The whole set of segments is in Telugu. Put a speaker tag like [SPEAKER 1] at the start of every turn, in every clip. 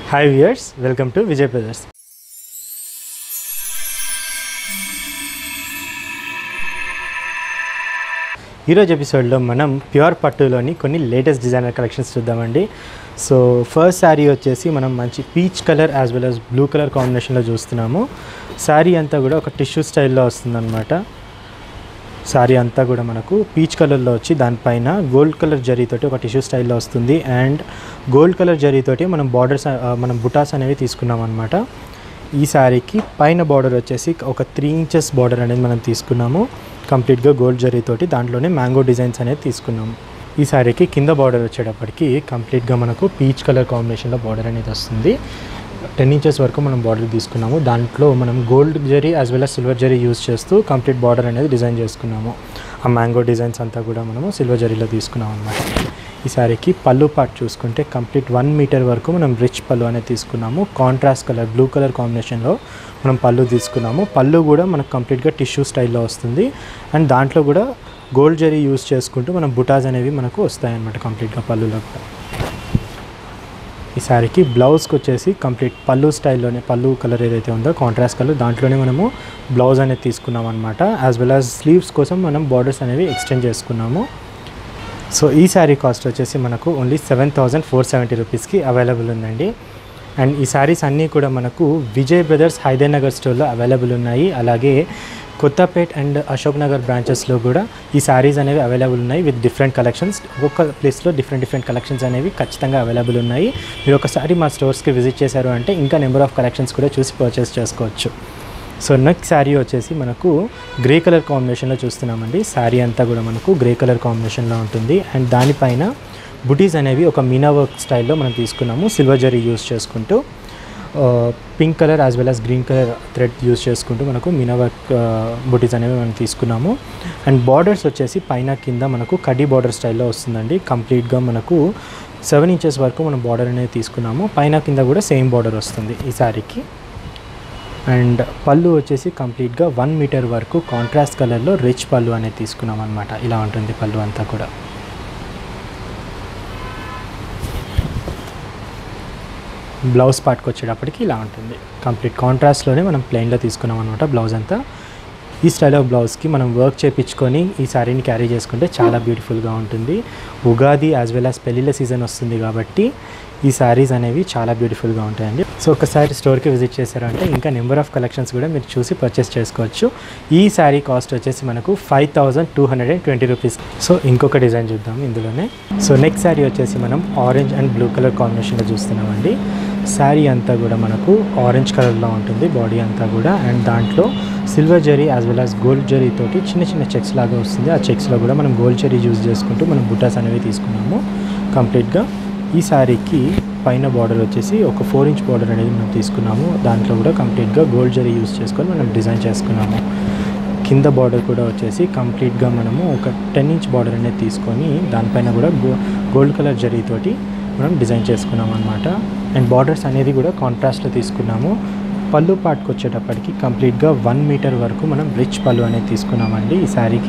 [SPEAKER 1] hi viewers welcome to Vijay brothers ఈరోజు ఎపిసోడ్లో మనం ప్యూర్ పట్టులోని కొన్ని లేటెస్ట్ డిజైనర్ కలెక్షన్స్ చూద్దామండి సో ఫస్ట్ శారీ వచ్చేసి మనం మంచి peach colour as well as blue colour కాంబినేషన్లో చూస్తున్నాము శారీ అంతా కూడా ఒక టిష్యూ స్టైల్లో వస్తుందన్నమాట శారీ అంతా కూడా మనకు పీచ్ కలర్లో వచ్చి దానిపైన గోల్డ్ కలర్ జరీతోటి ఒక టిష్యూ స్టైల్లో వస్తుంది అండ్ గోల్డ్ కలర్ జరీతోటి మనం బార్డర్స్ మనం బుటాస్ అనేవి తీసుకున్నాం అనమాట ఈ శారీకి పైన బార్డర్ వచ్చేసి ఒక త్రీ ఇంచెస్ బార్డర్ అనేది మనం తీసుకున్నాము కంప్లీట్గా గోల్డ్ జరీతోటి దాంట్లోనే మ్యాంగో డిజైన్స్ అనేది తీసుకున్నాము ఈ శారీకి కింద బార్డర్ వచ్చేటప్పటికి కంప్లీట్గా మనకు పీచ్ కలర్ కాంబినేషన్లో బార్డర్ అనేది వస్తుంది టెన్ ఇంచెస్ వరకు మనం బార్డర్ తీసుకున్నాము దాంట్లో మనం gold zari as well as silver zari use చేస్తూ కంప్లీట్ బార్డర్ అనేది డిజైన్ చేసుకున్నాము ఆ మ్యాంగో డిజైన్స్ అంతా కూడా మనము సిల్వర్ జరీలో తీసుకున్నాం అనమాట ఈ శారీకి పళ్ళు పార్ట్ చూసుకుంటే కంప్లీట్ వన్ మీటర్ వరకు మనం రిచ్ పళ్ళు అనేది తీసుకున్నాము కాంట్రాస్ట్ కలర్ బ్లూ కలర్ కాంబినేషన్లో మనం పళ్ళు తీసుకున్నాము పళ్ళు కూడా మనకు కంప్లీట్గా టిష్యూ స్టైల్లో వస్తుంది అండ్ దాంట్లో కూడా గోల్డ్ జరీ యూస్ చేసుకుంటూ మనం బుటాస్ అనేవి మనకు వస్తాయన్నమాట కంప్లీట్గా పళ్ళులో కూడా ఈ శారీకి బ్లౌజ్కి వచ్చేసి కంప్లీట్ పళ్ళు స్టైల్లోనే పళ్ళు కలర్ ఏదైతే ఉందో కాంట్రాస్ట్ కలర్ దాంట్లోనే మనము బ్లౌజ్ అనేది తీసుకున్నాం అనమాట యాజ్ వెల్ యాజ్ స్లీవ్స్ కోసం మనం బార్డర్స్ అనేవి ఎక్స్టెండ్ చేసుకున్నాము సో ఈ శారీ కాస్ట్ వచ్చేసి మనకు only seven thousand four seventy రూపీస్కి అవైలబుల్ ఉందండి అండ్ ఈ శారీస్ అన్నీ కూడా మనకు విజయ్ బ్రదర్స్ హైదరాబాద్ స్టోర్లో అవైలబుల్ ఉన్నాయి అలాగే కొత్తపేట్ అండ్ అశోక్ నగర్ బ్రాంచెస్లో కూడా ఈ శారీస్ అనేవి అవైలబుల్ ఉన్నాయి విత్ డిఫరెంట్ కలెక్షన్స్ ఒక్కొక్క ప్లేస్లో డిఫరెంట్ డిఫరెంట్ కలెక్షన్స్ అనేవి ఖచ్చితంగా అవైలబుల్ ఉన్నాయి మీరు ఒకసారి మా స్టోర్స్కి విజిట్ చేశారు అంటే ఇంకా నెంబర్ ఆఫ్ కలెక్షన్స్ కూడా చూసి పర్చేస్ చేసుకోవచ్చు సో నెక్స్ట్ శారీ వచ్చేసి మనకు గ్రే కలర్ కాంబినేషన్లో చూస్తున్నామండి శారీ అంతా కూడా మనకు గ్రే కలర్ కాంబినేషన్లో ఉంటుంది అండ్ దానిపైన బుటీస్ అనేవి ఒక మీనా వర్క్ స్టైల్లో మనం తీసుకున్నాము సిల్వర్ జరీ యూస్ చేసుకుంటూ pink colour as well as green colour thread use చేసుకుంటూ మనకు మీనా వర్క్ బుటీస్ అనేవి మనం తీసుకున్నాము అండ్ బార్డర్స్ వచ్చేసి పైన కింద మనకు కడ్డీ బార్డర్ స్టైల్లో వస్తుందండి కంప్లీట్గా మనకు సెవెన్ ఇంచెస్ వరకు మనం బార్డర్ అనేది తీసుకున్నాము పైన కింద కూడా సేమ్ బార్డర్ వస్తుంది ఈ శారీకి అండ్ పళ్ళు వచ్చేసి కంప్లీట్గా వన్ మీటర్ వరకు కాంట్రాస్ట్ కలర్లో రిచ్ పళ్ళు అనేది తీసుకున్నాం అనమాట ఇలా ఉంటుంది పళ్ళు అంతా కూడా బ్లౌజ్ పార్ట్కి వచ్చేటప్పటికి ఇలా ఉంటుంది కంప్లీట్ కాంట్రాస్ట్లోనే మనం ప్లెయిన్లో తీసుకున్నాం అనమాట బ్లౌజ్ అంతా ఈ స్టైల్ ఆఫ్ బ్లౌజ్కి మనం వర్క్ చేపించుకొని ఈ శారీని క్యారీ చేసుకుంటే చాలా బ్యూటిఫుల్గా ఉంటుంది ఉగాది యాజ్ వెల్ యాజ్ పెళ్ళిళ్ళ సీజన్ వస్తుంది కాబట్టి ఈ శారీస్ అనేవి చాలా బ్యూటిఫుల్గా ఉంటాయండి సో ఒకసారి స్టోర్కి విజిట్ చేశారంటే ఇంకా నెంబర్ ఆఫ్ కలెక్షన్స్ కూడా మీరు చూసి పర్చేస్ చేసుకోవచ్చు ఈ శారీ కాస్ట్ వచ్చేసి మనకు five thousand two hundred and twenty rupees so ఇంకొక డిజైన్ చూద్దాం ఇందులోనే సో నెక్స్ట్ శారీ వచ్చేసి మనం ఆరెంజ్ అండ్ బ్లూ కలర్ కాంబినేషన్లో చూస్తున్నామండి శారీ అంతా కూడా మనకు ఆరెంజ్ కలర్లో ఉంటుంది బాడీ అంతా కూడా అండ్ దాంట్లో silver zari as well as gold zari తోటి చిన్న చిన్న చెక్స్ లాగా వస్తుంది ఆ చెక్స్లో కూడా మనం గోల్డ్ జరీ యూజ్ చేసుకుంటూ మనం బుటాస్ అనేవి తీసుకున్నాము కంప్లీట్గా ఈ శారీకి పైన బార్డర్ వచ్చేసి ఒక ఫోర్ ఇంచ్ బార్డర్ అనేది మనం తీసుకున్నాము దాంట్లో కూడా కంప్లీట్గా గోల్డ్ జరీ యూజ్ చేసుకొని మనం డిజైన్ చేసుకున్నాము కింద బార్డర్ కూడా వచ్చేసి కంప్లీట్గా మనము ఒక టెన్ ఇంచ్ బార్డర్ అనేది తీసుకొని దానిపైన కూడా గో గోల్డ్ కలర్ జరీతోటి మనం డిజైన్ చేసుకున్నాం అనమాట అండ్ బార్డర్స్ అనేది కూడా కాంట్రాస్ట్లో తీసుకున్నాము పళ్ళు పాటుకు వచ్చేటప్పటికి కంప్లీట్గా వన్ మీటర్ వరకు మనం రిచ్ పళ్ళు అనేది తీసుకున్నామండి ఈ శారీకి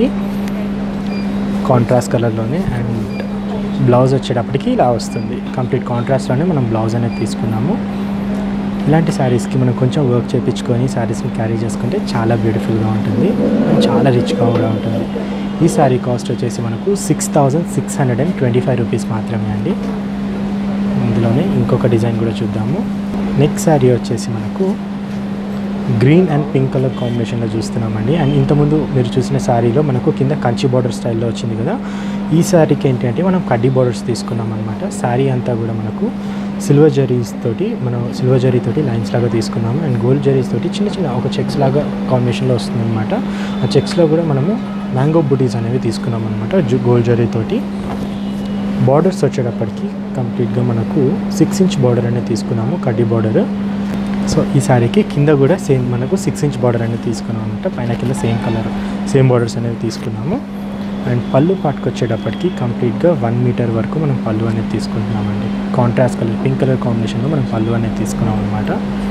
[SPEAKER 1] కాంట్రాస్ట్ కలర్లోనే అండ్ బ్లౌజ్ వచ్చేటప్పటికి ఇలా వస్తుంది కంప్లీట్ కాంట్రాస్ట్లోనే మనం బ్లౌజ్ అనేది తీసుకున్నాము ఇలాంటి శారీస్కి మనం కొంచెం వర్క్ చేయించుకొని శారీస్ని క్యారీ చేసుకుంటే చాలా బ్యూటిఫుల్గా ఉంటుంది చాలా రిచ్గా కూడా ఉంటుంది ఈ శారీ కాస్ట్ వచ్చేసి మనకు six thousand six hundred and twenty five rupees మాత్రమే అండి ఇందులోనే ఇంకొక డిజైన్ కూడా చూద్దాము నెక్స్ట్ శారీ వచ్చేసి మనకు గ్రీన్ అండ్ పింక్ కలర్ కాంబినేషన్లో చూస్తున్నామండి అండ్ ఇంతకుముందు మీరు చూసిన శారీలో మనకు కింద కంచి బార్డర్ స్టైల్లో వచ్చింది కదా ఈ శారీకి ఏంటంటే మనం కడ్డీ బార్డర్స్ తీసుకున్నాం అనమాట శారీ అంతా కూడా మనకు సిల్వర్ జరీస్ తోటి మనం సిల్వర్ జరీ తోటి లైన్స్ లాగా తీసుకున్నాము అండ్ గోల్డ్ జరీస్ తోటి చిన్న చిన్న ఒక చెక్స్ లాగా కాంబినేషన్లో వస్తుంది అనమాట ఆ చెక్స్లో కూడా మనము మ్యాంగో బుటీస్ అనేవి తీసుకున్నాం అనమాట గోల్డ్ జరీ తోటి బార్డర్స్ వచ్చేటప్పటికి కంప్లీట్గా మనకు సిక్స్ ఇంచ్ బార్డర్ అనేది తీసుకున్నాము కడ్డీ బార్డర్ సో ఈ శారీకి కింద కూడా సేమ్ మనకు సిక్స్ ఇంచ్ బార్డర్ అనేది తీసుకున్నాం అనమాట పైన కింద సేమ్ కలర్ సేమ్ బార్డర్స్ అనేవి తీసుకున్నాము అండ్ పళ్ళు పాటుకు వచ్చేటప్పటికి కంప్లీట్గా వన్ మీటర్ వరకు మనం పళ్ళు అనేది తీసుకుంటున్నామండి కాంట్రాస్ట్ కలర్ పింక్ కలర్ కాంబినేషన్లో మనం పళ్ళు అనేది తీసుకున్నాం అనమాట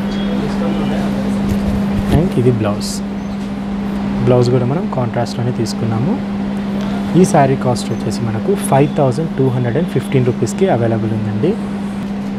[SPEAKER 1] అండ్ ఇది బ్లౌజ్ బ్లౌజ్ కూడా మనం కాంట్రాస్ట్లోనే తీసుకున్నాము ఈ శారీ కాస్ట్ వచ్చేసి మనకు five thousand two hundred and fifteen రూపీస్కి అవైలబుల్ ఉందండి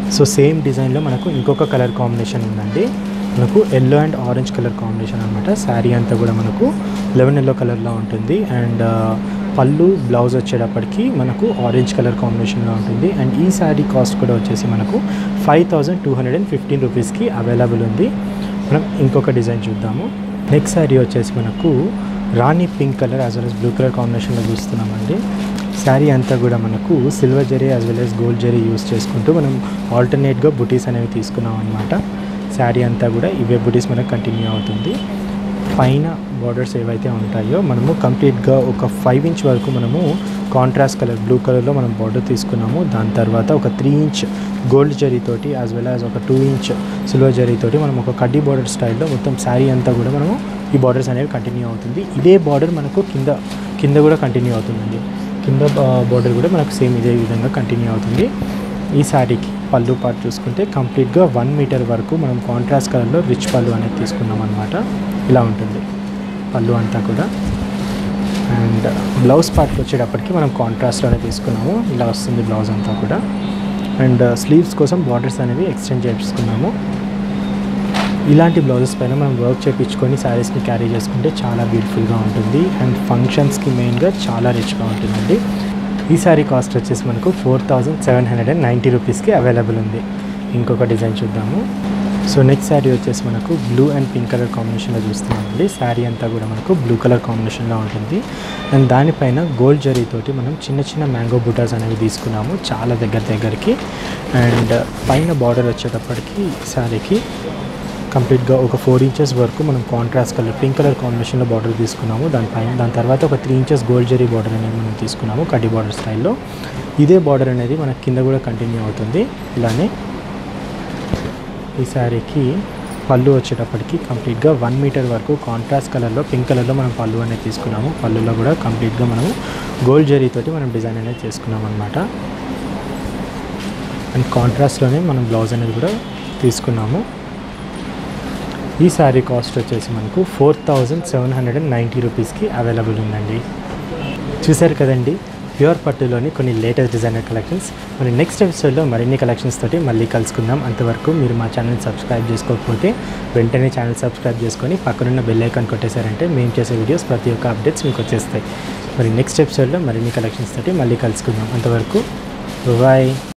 [SPEAKER 1] సో సేమ్ డిజైన్లో మనకు ఇంకొక కలర్ కాంబినేషన్ ఉందండి మనకు yellow and orange colour combination అనమాట శారీ అంతా కూడా మనకు లెవెన్ ఎల్లో కలర్లో ఉంటుంది అండ్ పళ్ళు బ్లౌజ్ వచ్చేటప్పటికి మనకు ఆరెంజ్ కలర్ కాంబినేషన్లో ఉంటుంది అండ్ ఈ శారీ కాస్ట్ కూడా వచ్చేసి మనకు five thousand two hundred and fifteen రూపీస్కి అవైలబుల్ ఉంది మనం ఇంకొక డిజైన్ చూద్దాము నెక్స్ట్ శారీ వచ్చేసి మనకు రాణి pink colour as well as blue colour కాంబినేషన్లో చూస్తున్నామండి శారీ అంతా కూడా మనకు silver zari as well as gold zari use చేసుకుంటూ మనం ఆల్టర్నేట్గా బుటీస్ అనేవి తీసుకున్నాం అనమాట శారీ అంతా కూడా ఇవే బుటీస్ మనకు కంటిన్యూ అవుతుంది పైన బార్డర్స్ ఏవైతే ఉంటాయో మనము కంప్లీట్గా ఒక ఫైవ్ ఇంచ్ వరకు మనము కాంట్రాస్ట్ కలర్ బ్లూ కలర్లో మనం బార్డర్ తీసుకున్నాము దాని తర్వాత ఒక త్రీ ఇంచ్ గోల్డ్ జరీతోటి యాజ్ వెల్ యాజ్ ఒక టూ ఇంచ్ సిల్వర్ జరీతోటి మనం ఒక కడ్డీ బార్డర్ స్టైల్లో మొత్తం శారీ అంతా కూడా మనము ఈ బార్డర్స్ అనేవి కంటిన్యూ అవుతుంది ఇదే బార్డర్ మనకు కింద కింద కూడా కంటిన్యూ అవుతుందండి కింద బార్డర్ కూడా మనకు సేమ్ ఇదే విధంగా కంటిన్యూ అవుతుంది ఈ శారీకి పళ్ళు పార్ట్ చూసుకుంటే కంప్లీట్గా వన్ మీటర్ వరకు మనం కాంట్రాస్ట్ కలర్లో రిచ్ పళ్ళు అనేది తీసుకున్నాం అనమాట ఇలా ఉంటుంది పళ్ళు అంతా కూడా అండ్ బ్లౌజ్ పార్ట్కి వచ్చేటప్పటికి మనం కాంట్రాస్ట్లోనే తీసుకున్నాము ఇలా వస్తుంది బ్లౌజ్ అంతా కూడా అండ్ స్లీవ్స్ కోసం బార్డర్స్ అనేవి ఎక్స్టెండ్ చేసుకున్నాము ఇలాంటి బ్లౌజెస్ పైన మనం వర్క్ చేయించుకొని శారీస్ని క్యారీ చేసుకుంటే చాలా బ్యూటిఫుల్గా ఉంటుంది అండ్ ఫంక్షన్స్కి మెయిన్గా చాలా రిచ్గా ఉంటుందండి ఈ శారీ కాస్ట్ వచ్చేసి మనకు four thousand seven hundred and ninety రూపీస్కి అవైలబుల్ ఉంది ఇంకొక డిజైన్ చూద్దాము సో నెక్స్ట్ శారీ వచ్చేసి మనకు బ్లూ అండ్ పింక్ కలర్ కాంబినేషన్లో చూస్తున్నామండి శారీ అంతా కూడా మనకు బ్లూ కలర్ కాంబినేషన్లో ఉంటుంది అండ్ దానిపైన గోల్డ్ జరీతోటి మనం చిన్న చిన్న మ్యాంగో బుటాస్ అనేవి తీసుకున్నాము చాలా దగ్గర దగ్గరికి అండ్ పైన బార్డర్ వచ్చేటప్పటికి శారీకి కంప్లీట్గా ఒక ఫోర్ ఇంచెస్ వరకు మనం కాంట్రాస్ట్ కలర్ పింక్ కలర్ కాంబినేషన్లో బార్డర్ తీసుకున్నాము దానిపైన దాని తర్వాత ఒక three inches gold zari border అనేది మనం తీసుకున్నాము కడ్డీ బార్డర్ స్టైల్లో ఇదే బార్డర్ అనేది మన కింద కూడా కంటిన్యూ అవుతుంది ఇలానే ఈ శారీకి పళ్ళు వచ్చేటప్పటికి కంప్లీట్గా వన్ మీటర్ వరకు కాంట్రాస్ట్ కలర్లో పింక్ కలర్లో మనం పళ్ళు అనేది తీసుకున్నాము పళ్ళులో కూడా కంప్లీట్గా మనము గోల్డ్ జరీతోటి మనం డిజైన్ అనేది చేసుకున్నాం అనమాట అండ్ కాంట్రాస్ట్లోనే మనం బ్లౌజ్ అనేది కూడా తీసుకున్నాము ఈ శారీ కాస్ట్ వచ్చేసి మనకు four thousand seven hundred and ninety రూపీస్కి అవైలబుల్ ఉందండి చూశారు కదండి ప్యూర్ పట్టులోని కొన్ని లేటెస్ట్ డిజైనర్ కలెక్షన్స్ మరి నెక్స్ట్ ఎపిసోడ్లో మరిన్ని కలెక్షన్స్ తోటి మళ్ళీ కలుసుకుందాం అంతవరకు మీరు మా ఛానల్ సబ్స్క్రైబ్ చేసుకోకపోతే వెంటనే ఛానల్ సబ్స్క్రైబ్ చేసుకొని పక్కనున్న బెల్ ఐకాన్ కొట్టేశారంటే మేము చేసే వీడియోస్ ప్రతి ఒక్క అప్డేట్స్ మీకు వచ్చేస్తాయి మరి నెక్స్ట్ ఎపిసోడ్లో మరిన్ని కలెక్షన్స్ తోటి మళ్ళీ కలుసుకుందాం అంతవరకు బాయ్